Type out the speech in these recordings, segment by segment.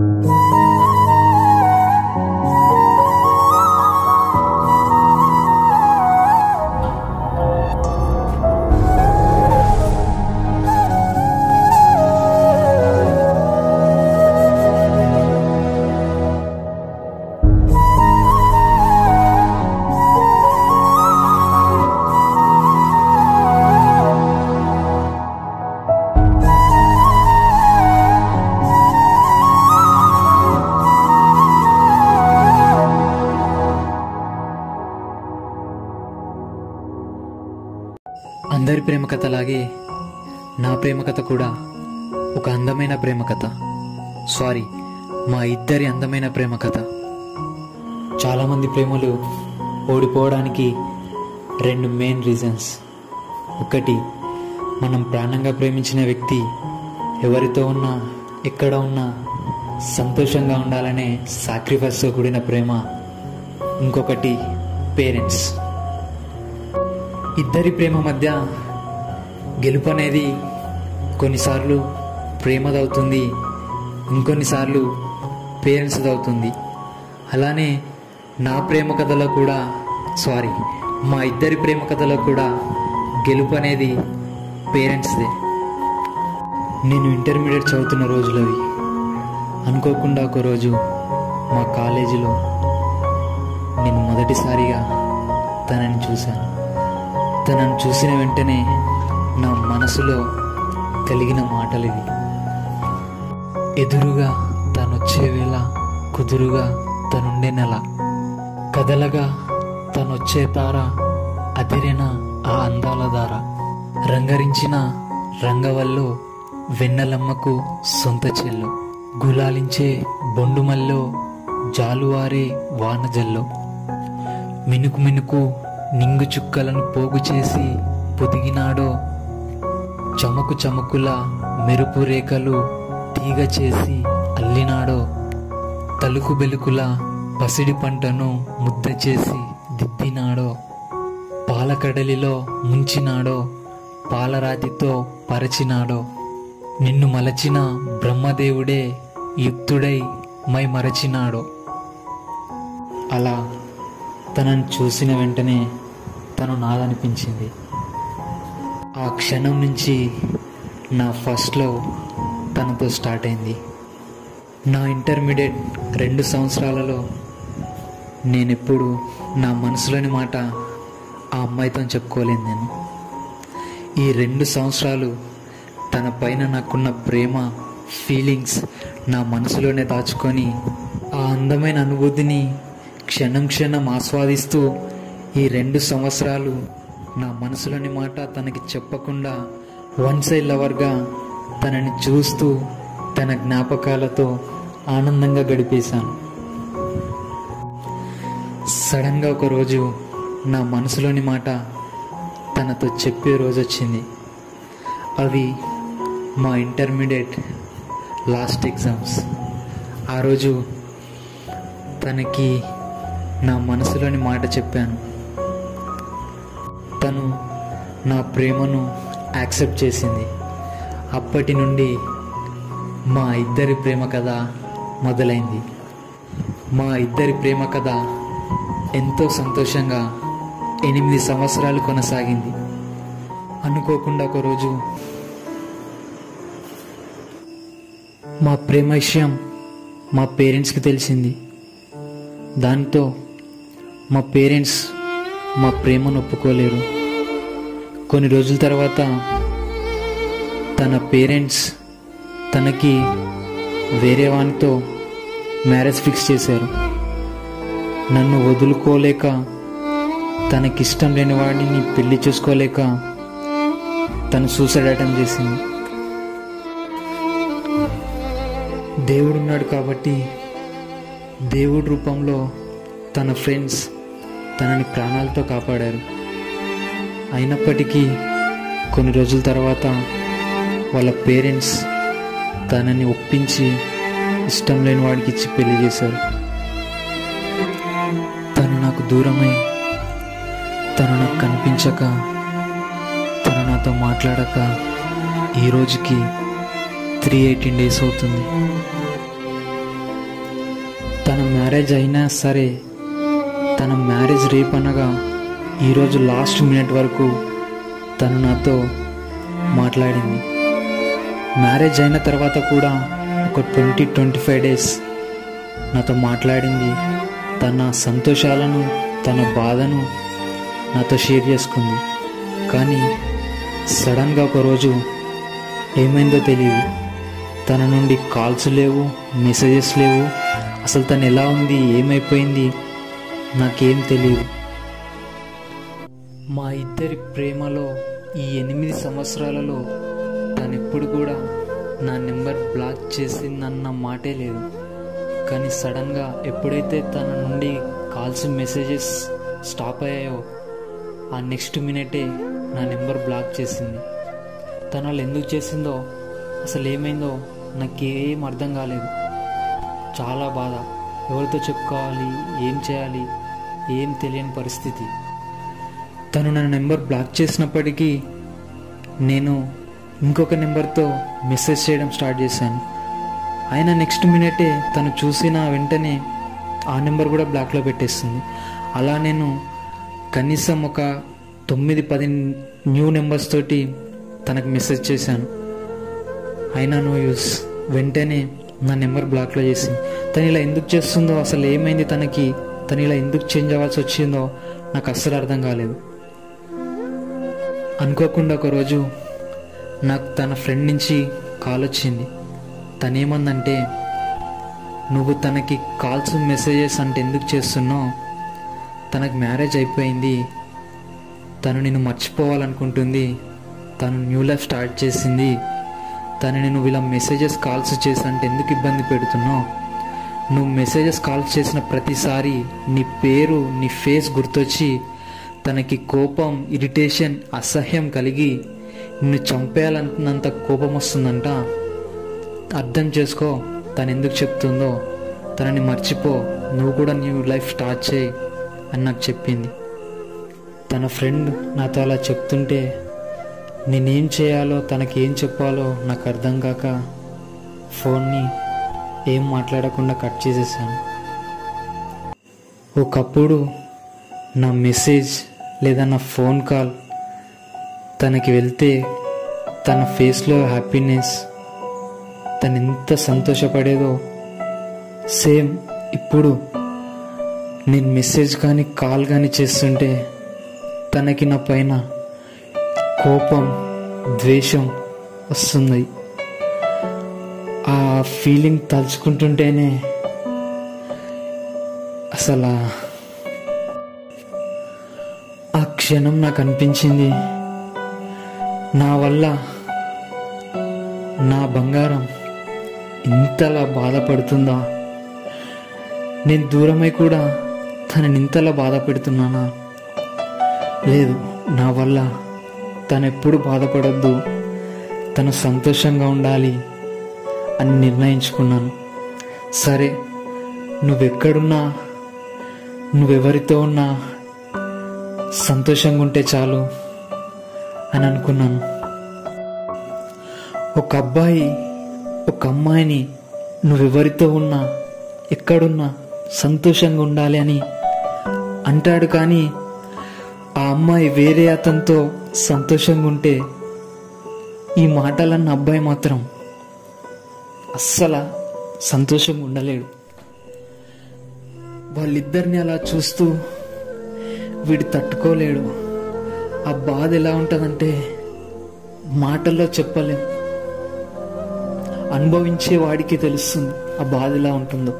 అందరి ప్రేమ కథలాగే నా ప్రేమ కథ కూడా ఒక అందమైన ప్రేమ కథ సారీ మా ఇద్దరి అందమైన ప్రేమ కథ చాలామంది ప్రేమలు ఓడిపోవడానికి రెండు మెయిన్ రీజన్స్ ఒకటి మనం ప్రాణంగా ప్రేమించిన వ్యక్తి ఎవరితో ఉన్నా ఎక్కడ ఉన్నా సంతోషంగా ఉండాలనే సాక్రిఫైస్తో కూడిన ప్రేమ ఇంకొకటి పేరెంట్స్ ఇద్దరి ప్రేమ మధ్య గెలుపు అనేది కొన్నిసార్లు ప్రేమదవుతుంది ఇంకొన్నిసార్లు పేరెంట్స్ అవుతుంది అలానే నా ప్రేమ కథలో కూడా సారీ మా ఇద్దరి ప్రేమ కథలో కూడా గెలుపు అనేది పేరెంట్స్దే నేను ఇంటర్మీడియట్ చదువుతున్న రోజులవి అనుకోకుండా ఒకరోజు మా కాలేజీలో నేను మొదటిసారిగా తనని చూశాను తనను చూసిన వెంటనే నా మనసులో కలిగిన మాటలు ఇవి ఎదురుగా తనొచ్చే వేళ కుదురుగా తనుండే నెల కదలగా తనొచ్చే తార అదిరిన ఆ అందాల దార రంగరించిన రంగవల్లో వెన్నెలమ్మకు సొంత చెల్లు గులాలించే బొండుమల్లో జాలువారే వానజల్లో మినుకు మినుకు నింగు చుక్కలను పోగు చేసి పొదిగినాడో చమకు చమకుల మెరుపు రేఖలు తీగ చేసి అల్లినాడో తలుకు బెలుకుల పసిడి పంటను ముద్ద చేసి దిద్దినాడో పాలకడలిలో ముంచినాడో పాలరాతితో పరచినాడో నిన్ను మలచిన బ్రహ్మదేవుడే యుక్తుడై మై మరచినాడో అలా తనను చూసిన వెంటనే తను నాదనిపించింది ఆ క్షణం నుంచి నా ఫస్ట్ లవ్ తనతో స్టార్ట్ అయింది నా ఇంటర్మీడియట్ రెండు సంవత్సరాలలో నేనెప్పుడు నా మనసులోని మాట ఆ అమ్మాయితో చెప్పుకోలేను నేను ఈ రెండు సంవత్సరాలు తన పైన నాకున్న ప్రేమ ఫీలింగ్స్ నా మనసులోనే దాచుకొని ఆ అందమైన అనుభూతిని క్షణం క్షణం ఆస్వాదిస్తూ ఈ రెండు సంవత్సరాలు నా మనసులోని మాట తనకి చెప్పకుండా వన్ సైడ్ లవర్గా తనని చూస్తూ తన జ్ఞాపకాలతో ఆనందంగా గడిపేశాను సడన్గా ఒకరోజు నా మనసులోని మాట తనతో చెప్పే రోజు వచ్చింది అవి మా ఇంటర్మీడియట్ లాస్ట్ ఎగ్జామ్స్ ఆ రోజు తనకి నా మనసులోని మాట చెప్పాను తను నా ప్రేమను యాక్సెప్ట్ చేసింది అప్పటి నుండి మా ఇద్దరి ప్రేమ కథ మొదలైంది మా ఇద్దరి ప్రేమ కథ ఎంతో సంతోషంగా ఎనిమిది సంవత్సరాలు కొనసాగింది అనుకోకుండా ఒకరోజు మా ప్రేమ విషయం మా పేరెంట్స్కి తెలిసింది దాంతో మా పేరెంట్స్ మా ప్రేమను ఒప్పుకోలేరు కొన్ని రోజుల తర్వాత తన పేరెంట్స్ తనకి వేరే వానితో మ్యారేజ్ ఫిక్స్ చేశారు నన్ను వదులుకోలేక తనకిష్టం లేని వాడిని పెళ్లి చేసుకోలేక తను సూసైడ్ అటెంప్ట్ చేసింది దేవుడున్నాడు కాబట్టి దేవుడి రూపంలో తన ఫ్రెండ్స్ తనని ప్రాణాలతో కాపాడారు అయినప్పటికీ కొన్ని రోజుల తర్వాత వాళ్ళ పేరెంట్స్ తనని ఒప్పించి ఇష్టం లేని వాడికి ఇచ్చి పెళ్లి చేశారు తను నాకు దూరమై తను నాకు కనిపించక తను నాతో మాట్లాడక ఈ రోజుకి త్రీ ఎయిటీన్ డేస్ అవుతుంది మ్యారేజ్ అయినా సరే తన మ్యారేజ్ రేపు అనగా ఈరోజు లాస్ట్ మినిట్ వరకు తను నాతో మాట్లాడింది మ్యారేజ్ అయిన తర్వాత కూడా ఒక ట్వంటీ ట్వంటీ ఫైవ్ డేస్ నాతో మాట్లాడింది తన సంతోషాలను తన బాధను నాతో షేర్ చేసుకుంది కానీ సడన్గా ఒకరోజు ఏమైందో తెలియదు తన నుండి కాల్స్ లేవు మెసేజెస్ లేవు అసలు తను ఎలా ఉంది ఏమైపోయింది నాకేం తెలియదు మా ఇద్దరి ప్రేమలో ఈ ఎనిమిది సంవత్సరాలలో తను ఎప్పుడు కూడా నా నెంబర్ బ్లాక్ చేసిందన్న మాటే లేదు కానీ సడన్గా ఎప్పుడైతే తన నుండి కాల్స్ మెసేజెస్ స్టాప్ అయ్యాయో ఆ నెక్స్ట్ మినిటే నా నెంబర్ బ్లాక్ చేసింది తను అలా ఎందుకు చేసిందో అసలు ఏమైందో నాకేం అర్థం కాలేదు చాలా బాధ ఎవరితో చెప్పుకోవాలి ఏం చేయాలి ఏం తెలియని పరిస్థితి తను నా నెంబర్ బ్లాక్ చేసినప్పటికీ నేను ఇంకొక నెంబర్తో మెసేజ్ చేయడం స్టార్ట్ చేశాను అయినా నెక్స్ట్ మినిటే తను చూసిన వెంటనే ఆ నెంబర్ కూడా బ్లాక్లో పెట్టేస్తుంది అలా నేను కనీసం ఒక తొమ్మిది పది న్యూ నెంబర్స్ తోటి తనకు మెసేజ్ చేశాను అయినా నో యూస్ వెంటనే నా నెంబర్ బ్లాక్లో చేసింది తను ఇలా ఎందుకు చేస్తుందో అసలు ఏమైంది తనకి తను ఇలా ఎందుకు చేంజ్ అవ్వాల్సి వచ్చిందో నాకు అస్సలు అర్థం కాలేదు అనుకోకుండా ఒకరోజు నాకు తన ఫ్రెండ్ నుంచి కాల్ వచ్చింది తనేమందంటే నువ్వు తనకి కాల్స్ మెసేజెస్ అంటే ఎందుకు చేస్తున్నావు తనకు మ్యారేజ్ అయిపోయింది తను నేను మర్చిపోవాలనుకుంటుంది తను న్యూ లైఫ్ స్టార్ట్ చేసింది తను నేను ఇలా మెసేజెస్ కాల్స్ చేసి అంటే ఎందుకు ఇబ్బంది పెడుతున్నావు నువ్వు మెసేజెస్ కాల్స్ చేసిన ప్రతిసారి నీ పేరు నీ ఫేస్ గుర్తొచ్చి తనకి కోపం ఇరిటేషన్ అసహ్యం కలిగి నిన్ను చంపేయాలన్నంత కోపం వస్తుందంట అర్థం చేసుకో తను ఎందుకు చెప్తుందో తనని మర్చిపో నువ్వు కూడా న్యూ లైఫ్ స్టార్ట్ చేయి అని నాకు చెప్పింది తన ఫ్రెండ్ నాతో అలా చెప్తుంటే నేనేం చేయాలో తనకి ఏం చెప్పాలో నాకు అర్థం కాక ఫోన్ని ఏం మాట్లాడకుండా కట్ చేసేసాను ఒకప్పుడు నా మెసేజ్ లేదా నా ఫోన్ కాల్ తనకి వెళ్తే తన ఫేస్లో హ్యాపీనెస్ తను ఎంత సంతోషపడేదో సేమ్ ఇప్పుడు నేను మెసేజ్ కానీ కాల్ కానీ చేస్తుంటే తనకి నా పైన కోపం ద్వేషం వస్తుంది ఆ ఫీలింగ్ తలుచుకుంటుంటేనే అసలు ఆ క్షణం నాకు అనిపించింది నా వల్ల నా బంగారం ఇంతలా బాధపడుతుందా నేను దూరమై కూడా తనని ఇంతలా బాధ పెడుతున్నానా లేదు నా వల్ల తను ఎప్పుడు బాధపడద్దు తను సంతోషంగా ఉండాలి అని నిర్ణయించుకున్నాను సరే నువ్వెక్కడున్నా నువ్వెవరితో ఉన్నా సంతోషంగా ఉంటే చాలు అని అనుకున్నాను ఒక అబ్బాయి ఒక అమ్మాయిని నువ్వెవరితో ఉన్నా ఎక్కడున్నా సంతోషంగా ఉండాలి అని అంటాడు కానీ ఆ అమ్మాయి వేరే అతనితో సంతోషంగా ఉంటే ఈ మాటలన్న అబ్బాయి మాత్రం అస్సలు సంతోషంగా ఉండలేడు వాళ్ళిద్దరిని అలా చూస్తూ వీడు తట్టుకోలేడు ఆ బాధ ఎలా ఉంటుందంటే మాటల్లో చెప్పలేం అనుభవించే వాడికి తెలుస్తుంది ఆ బాధ ఎలా ఉంటుందో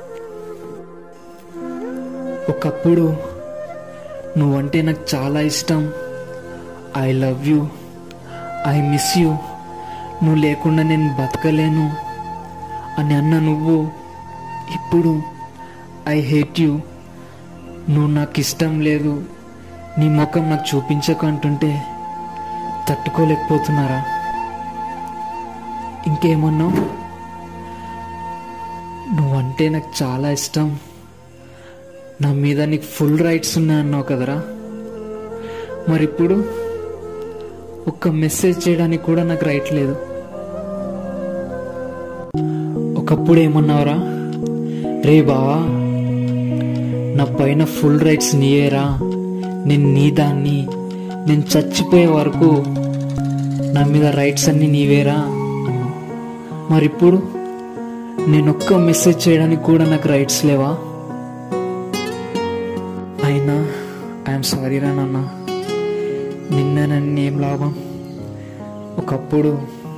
ఒకప్పుడు నువ్వంటే నాకు చాలా ఇష్టం I love you I miss you నువ్వు లేకుండా నేను బతకలేను అని అన్న నువ్వు ఇప్పుడు ఐ హేట్ యూ నువ్వు నాకు ఇష్టం లేదు నీ ముఖం నాకు చూపించకు అంటుంటే తట్టుకోలేకపోతున్నారా ఇంకేమన్నావు నువ్వంటే నాకు చాలా ఇష్టం నా మీద నీకు ఫుల్ రైట్స్ ఉన్నాయన్నావు కదరా మరి ఇప్పుడు ఒక్క మెసేజ్ చేయడానికి కూడా నాకు రైట్ లేదు ఒకప్పుడు ఏమన్నావురా రే బావా నా పైన ఫుల్ రైట్స్ నీయేరా నేను నీ దాన్ని నేను చచ్చిపోయే వరకు నా మీద రైట్స్ అన్ని నీవేరా మరిప్పుడు నేను ఒక్క మెసేజ్ చేయడానికి కూడా నాకు రైట్స్ లేవా అయినా ఐఎమ్ సారీ రా నాన్న నిన్న నన్ను ఏం లాభం ఒకప్పుడు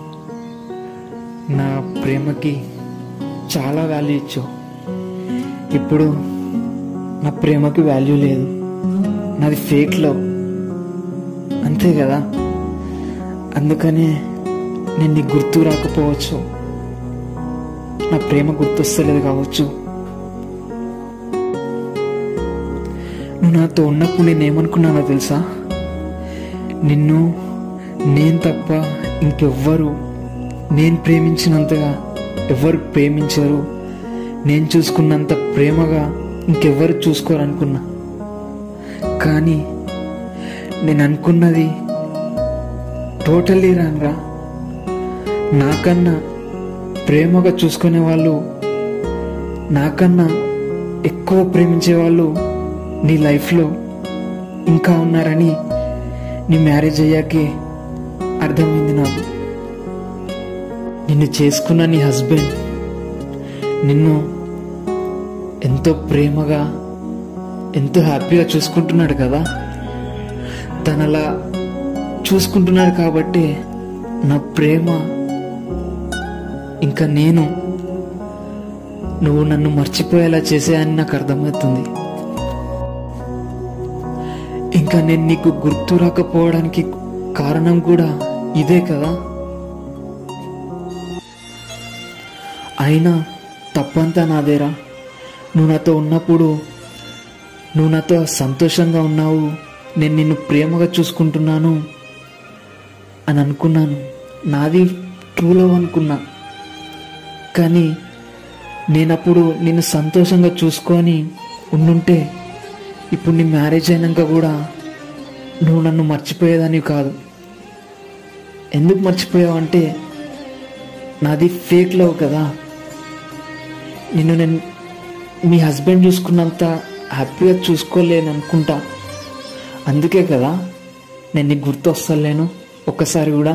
నా ప్రేమకి చాలా వాల్యూ ఇచ్చావు ఇప్పుడు నా ప్రేమకి వాల్యూ లేదు నాది ఫేక్ లవ్ అంతే కదా అందుకనే నేను నీకు గుర్తు రాకపోవచ్చు నా ప్రేమ గుర్తొస్తలేదు కావచ్చు నువ్వు నాతో ఉన్నప్పుడు నేను ఏమనుకున్నానో తెలుసా నిన్ను నేను తప్ప ఇంకెవ్వరు నేను ప్రేమించినంతగా ఎవరు ప్రేమించరు నేను చూసుకున్నంత ప్రేమగా ఇంకెవ్వరు చూసుకోరనుకున్నా కానీ నేను అనుకున్నది టోటల్లీ రానరా నాకన్నా ప్రేమగా చూసుకునే వాళ్ళు నాకన్నా ఎక్కువ ప్రేమించే వాళ్ళు నీ లైఫ్లో ఇంకా ఉన్నారని నీ మ్యారేజ్ అయ్యాకే అర్థమైంది నాకు నిన్ను చేసుకున్న నీ హస్బెండ్ నిన్ను ఎంతో ప్రేమగా ఎంతో హ్యాపీగా చూసుకుంటున్నాడు కదా తను అలా చూసుకుంటున్నాడు కాబట్టి నా ప్రేమ ఇంకా నేను నువ్వు నన్ను మర్చిపోయేలా చేసేయని నాకు అర్థమవుతుంది ఇంకా నేను నీకు గుర్తు రాకపోవడానికి కారణం కూడా ఇదే కదా అయినా తప్పంతా నాదేరా నువ్వు నాతో ఉన్నప్పుడు నువ్వు నాతో సంతోషంగా ఉన్నావు నేను నిన్ను ప్రేమగా చూసుకుంటున్నాను అని అనుకున్నాను నాది ట్రూ లవ్ అనుకున్నా కానీ నేనప్పుడు నిన్ను సంతోషంగా చూసుకొని ఉండుంటే ఇప్పుడు నీ మ్యారేజ్ అయినాక కూడా నువ్వు నన్ను మర్చిపోయేదానివి కాదు ఎందుకు మర్చిపోయావు అంటే నాది ఫేక్ లవ్ కదా నిన్ను నేను మీ హస్బెండ్ చూసుకున్నంత హ్యాపీగా చూసుకోలేను అనుకుంటా అందుకే కదా నేను నీకు గుర్తు వస్తలేను ఒక్కసారి కూడా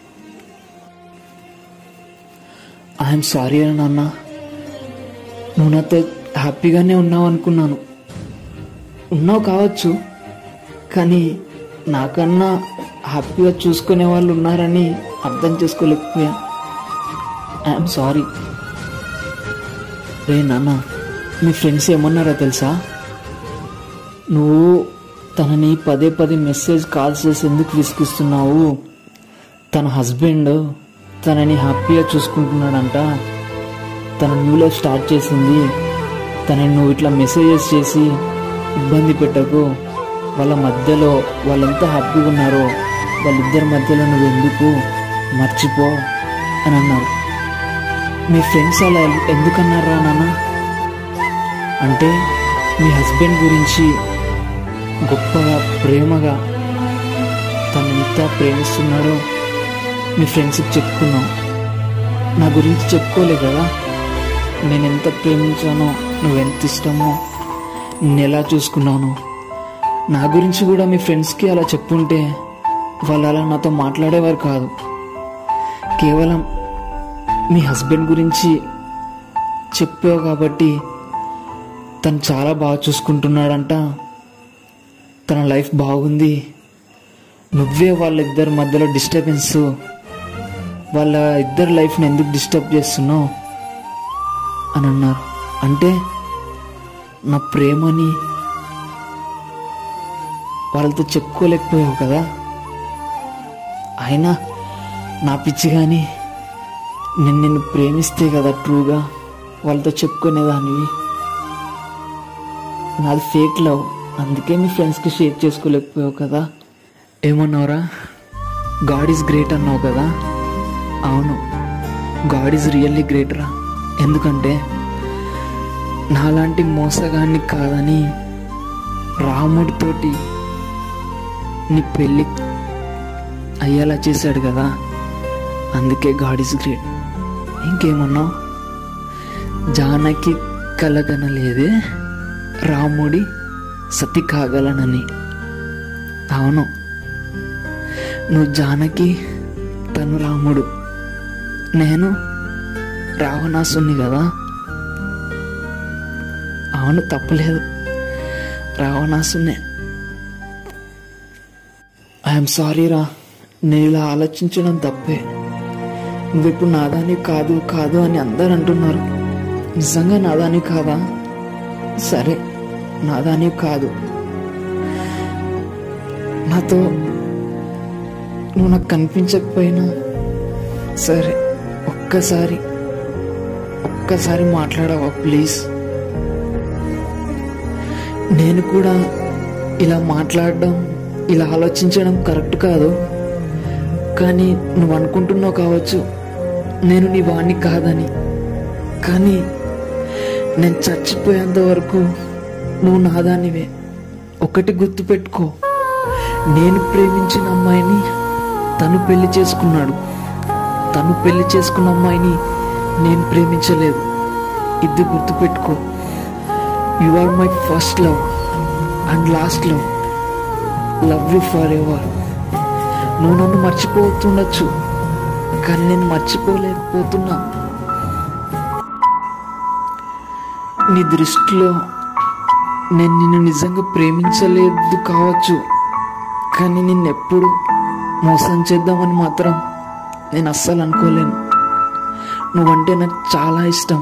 ఐఎమ్ సారీ అని నాన్న నువ్వు నాతో హ్యాపీగానే ఉన్నావు అనుకున్నాను ఉన్నావు కావచ్చు కానీ నాకన్నా హ్యాపీగా చూసుకునే వాళ్ళు ఉన్నారని అర్థం చేసుకోలేకపోయా ఐఎమ్ సారీ రే నాన్న మీ ఫ్రెండ్స్ ఏమన్నారో తెలుసా నువ్వు తనని పదే పదే మెసేజ్ కాల్ చేసి ఎందుకు విసిగిస్తున్నావు తన హస్బెండ్ తనని హ్యాపీగా చూసుకుంటున్నాడంట తన న్యూ లైఫ్ స్టార్ట్ చేసింది తనని నువ్వు ఇట్లా మెసేజెస్ చేసి ఇబ్బంది పెట్టకు వాళ్ళ మధ్యలో వాళ్ళు ఎంత హ్యాపీగా ఉన్నారో వాళ్ళిద్దరి మధ్యలో నువ్వు ఎందుకు మర్చిపో అని అన్నారు మీ ఫ్రెండ్స్ అలా ఎందుకన్నారా నాన్న అంటే మీ హస్బెండ్ గురించి గొప్పగా ప్రేమగా తను ఎంత ప్రేమిస్తున్నాడో మీ ఫ్రెండ్స్కి చెప్పుకున్నావు నా గురించి చెప్పుకోలే కదా నేను ఎంత ప్రేమించానో నువ్వెంత ఇష్టమో నేను ఎలా చూసుకున్నాను నా గురించి కూడా మీ ఫ్రెండ్స్కి అలా చెప్పుంటే వాళ్ళు అలా నాతో మాట్లాడేవారు కాదు కేవలం మీ హస్బెండ్ గురించి చెప్పావు కాబట్టి తను చాలా బాగా చూసుకుంటున్నాడంట తన లైఫ్ బాగుంది నువ్వే వాళ్ళిద్దరి మధ్యలో డిస్టర్బెన్స్ వాళ్ళ ఇద్దరి లైఫ్ని ఎందుకు డిస్టర్బ్ చేస్తున్నావు అని అన్నారు అంటే నా ప్రేమని వాళ్ళతో చెప్పుకోలేకపోయావు కదా అయినా నా పిచ్చి కానీ నేను నిన్ను ప్రేమిస్తే కదా ట్రూగా వాళ్ళతో చెప్పుకునేదానివి నాది ఫేక్ లవ్ అందుకే మీ ఫ్రెండ్స్కి షేర్ చేసుకోలేకపోయావు కదా ఏమన్నావురా గాడ్ ఈజ్ గ్రేట్ అన్నావు కదా అవును గాడ్ ఈజ్ రియల్లీ గ్రేట్ రా ఎందుకంటే నాలాంటి మోసగాన్ని కాదని రాముడితోటి నీ పెళ్ళి అయ్యేలా చేశాడు కదా అందుకే గాడ్ ఈజ్ గ్రేట్ ఇంకేమన్నావు జానకి కలగనలేదే రాముడి సతి కాగలనని అవును నువ్వు జానకి తను రాముడు నేను రావణాసుని కదా అవును తప్పలేదు రావణాసునే ఐఎమ్ సారీ రా నేను ఇలా ఆలోచించడం తప్పే నువ్వు ఇప్పుడు నాదాని కాదు కాదు అని అందరు అంటున్నారు నిజంగా నాదాని కాదా సరే నాదాని కాదు నాతో నువ్వు నాకు కనిపించకపోయినా సరే ఒక్కసారి ఒక్కసారి మాట్లాడవా ప్లీజ్ నేను కూడా ఇలా మాట్లాడడం ఇలా ఆలోచించడం కరెక్ట్ కాదు కానీ నువ్వు అనుకుంటున్నావు కావచ్చు నేను నీ వాణ్ణి కాదని కానీ నేను చచ్చిపోయేంత వరకు నువ్వు నాదానివే ఒకటి గుర్తుపెట్టుకో నేను ప్రేమించిన అమ్మాయిని తను పెళ్లి చేసుకున్నాడు తను పెళ్లి చేసుకున్న అమ్మాయిని నేను ప్రేమించలేదు ఇది గుర్తుపెట్టుకో you are my first love and last love love you forever నువ్వు నన్ను మర్చిపోతుండొచ్చు కానీ నేను మర్చిపోలేకపోతున్నా నీ దృష్టిలో నేను నిన్ను నిజంగా ప్రేమించలేదు కావచ్చు కానీ నిన్నెప్పుడు మోసం చేద్దామని మాత్రం నేను అస్సలు అనుకోలేను నువ్వంటే నాకు చాలా ఇష్టం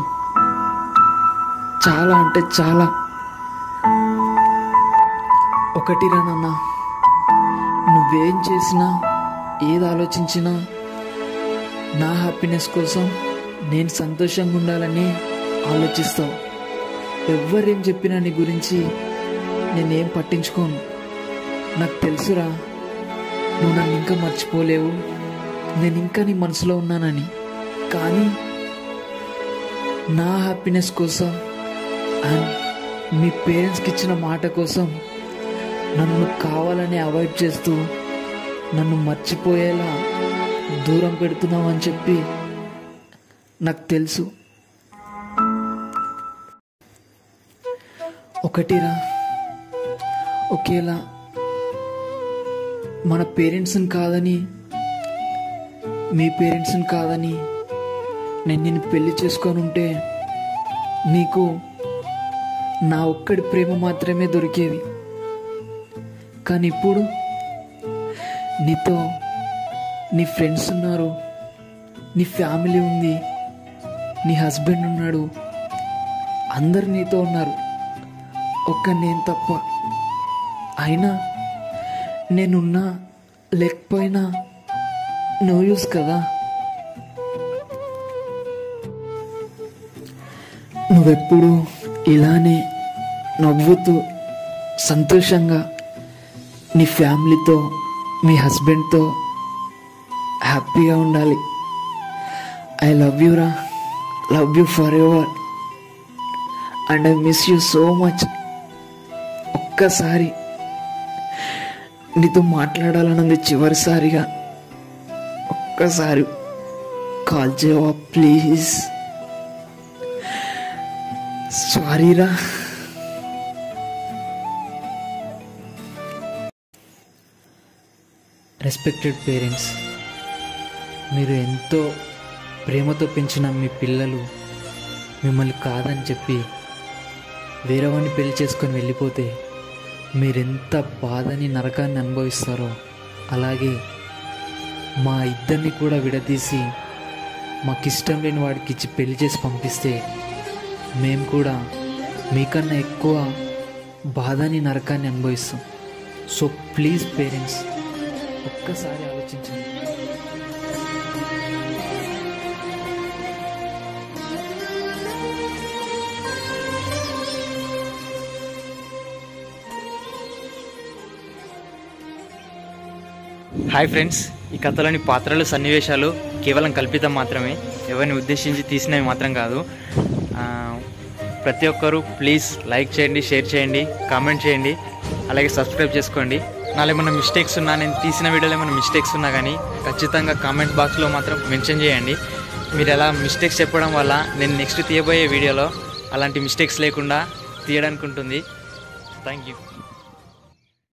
చాలా అంటే చాలా ఒకటి నాన్న నువ్వేం చేసినా ఏది ఆలోచించినా నా హ్యాపీనెస్ కోసం నేను సంతోషంగా ఉండాలని ఆలోచిస్తావు ఎవరేం చెప్పినా నీ గురించి నేనేం పట్టించుకోను నాకు తెలుసురా నువ్వు నన్ను ఇంకా మర్చిపోలేవు నేను ఇంకా నీ మనసులో ఉన్నానని కానీ నా హ్యాపీనెస్ కోసం అండ్ మీ పేరెంట్స్కి ఇచ్చిన మాట కోసం నన్ను కావాలని అవాయిడ్ చేస్తూ నన్ను మర్చిపోయేలా దూరం పెడుతున్నావు అని చెప్పి నాకు తెలుసు ఒకటిరా ఒకేలా మన పేరెంట్స్ని కాదని మీ పేరెంట్స్ని కాదని నేను నిన్ను పెళ్లి చేసుకొని ఉంటే నీకు నా ఒక్కడి ప్రేమ మాత్రమే దొరికేది కానీ ఇప్పుడు నీతో నీ ఫ్రెండ్స్ ఉన్నారు నీ ఫ్యామిలీ ఉంది నీ హస్బెండ్ ఉన్నాడు అందరు నీతో ఉన్నారు ఒక్క నేను తప్ప అయినా నేనున్నా లేకపోయినా నో యూస్ కదా నువ్వెప్పుడు ఇలానే నవ్వుతూ సంతోషంగా నీ ఫ్యామిలీతో మీ హస్బెండ్తో హ్యాపీగా ఉండాలి ఐ లవ్ యూ రా love you forever and I miss you so much ఒక్కసారి నీతో మాట్లాడాలన్నది చివరిసారిగా ఒక్కసారి కాల్ చేయవా ప్లీజ్ సారీరా రెస్పెక్టెడ్ పేరెంట్స్ మీరు ఎంతో ప్రేమతో పెంచిన మీ పిల్లలు మిమ్మల్ని కాదని చెప్పి వేరే వాడిని పెళ్లి చేసుకొని వెళ్ళిపోతే మీరెంత బాధని నరకాన్ని అనుభవిస్తారో అలాగే మా ఇద్దరిని కూడా విడదీసి మాకు ఇష్టం లేని వాడికి ఇచ్చి పెళ్లి చేసి పంపిస్తే మేము కూడా మీకన్నా ఎక్కువ బాధని నరకాన్ని అనుభవిస్తాం సో ప్లీజ్ పేరెంట్స్ ఒక్కసారి ఆలోచించండి హాయ్ ఫ్రెండ్స్ ఈ కథలోని పాత్రలు సన్నివేశాలు కేవలం కల్పితం మాత్రమే ఎవరిని ఉద్దేశించి తీసినవి మాత్రం కాదు ఆ, ప్రతి ఒక్కరూ ప్లీజ్ లైక్ చేయండి షేర్ చేయండి కామెంట్ చేయండి అలాగే సబ్స్క్రైబ్ చేసుకోండి నాలో ఏమైనా మిస్టేక్స్ ఉన్నా నేను తీసిన వీడియోలో ఏమైనా మిస్టేక్స్ ఉన్నా కానీ ఖచ్చితంగా కామెంట్ బాక్స్లో మాత్రం మెన్షన్ చేయండి మీరు ఎలా మిస్టేక్స్ చెప్పడం వల్ల నేను నెక్స్ట్ తీయబోయే వీడియోలో అలాంటి మిస్టేక్స్ లేకుండా తీయడానికి ఉంటుంది థ్యాంక్ యూ